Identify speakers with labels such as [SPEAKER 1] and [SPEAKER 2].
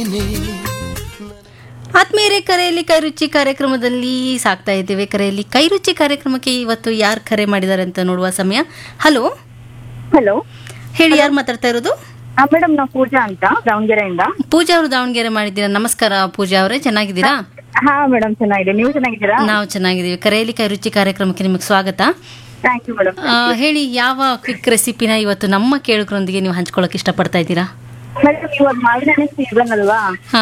[SPEAKER 1] ಆತ್ಮೀಯರೇ ಕರೆಯಲ್ಲಿ ಕೈರುಚಿ ಕಾರ್ಯಕ್ರಮದಲ್ಲಿ ಸಾಕ್ತಾ ಇದ್ದೇವೆ ಕರೆಯಲ್ಲಿ ಕೈರುಚಿ ಕಾರ್ಯಕ್ರಮಕ್ಕೆ ಇವತ್ತು ಯಾರು ಕರೆ ಮಾಡಿದ್ದಾರೆ ಅಂತ ನೋಡುವ ಸಮಯ ಹಲೋ
[SPEAKER 2] ಹಲೋ
[SPEAKER 1] ಹೇಳಿ ಯಾರು ಮಾತಾಡ್ತಾ ಇರೋದು
[SPEAKER 2] ಮೇಡಮ್ ನಾವು ಪೂಜಾ ಅಂತ ದಾವಣಗೆರೆಯಿಂದ
[SPEAKER 1] ಪೂಜಾ ಅವರು ದಾವಣಗೆರೆ ಮಾಡಿದ್ದೀರಾ ನಮಸ್ಕಾರ ಪೂಜಾ ಅವರೇ ಚೆನ್ನಾಗಿದ್ದೀರಾ
[SPEAKER 2] ಹಾ ಮೇಡಮ್ ಚೆನ್ನಾಗಿದೆ ನೀವು ಚೆನ್ನಾಗಿದ್ದೀರಾ
[SPEAKER 1] ನಾವು ಚೆನ್ನಾಗಿದ್ದೀವಿ ಕರೆಯಲ್ಲಿ ಕೈರುಚಿ ಕಾರ್ಯಕ್ರಮಕ್ಕೆ ನಿಮಗೆ ಸ್ವಾಗತ
[SPEAKER 2] ಥ್ಯಾಂಕ್ ಯು ಮೇಡಮ್
[SPEAKER 1] ಆ, ಹೇಳಿ ಯಾವ ಕ್ವಿಕ್ ರೆಸಿಪಿನ ಇವತ್ತು ನಮ್ಮ ಕೇಳುಗರೊಂದಿಗೆ ನೀವು ಹಂಚ್ಕೊಳ್ಳೋಕೆ ಇಷ್ಟಪಡ್ತಾ ಇದ್ದೀರಾ
[SPEAKER 2] ಮೇಡಮ್ ಇವಾಗ ಮಾವಿನ ಹಣ್ಣು ಸೀಸನ್ ಅಲ್ವಾ
[SPEAKER 1] ಹಾ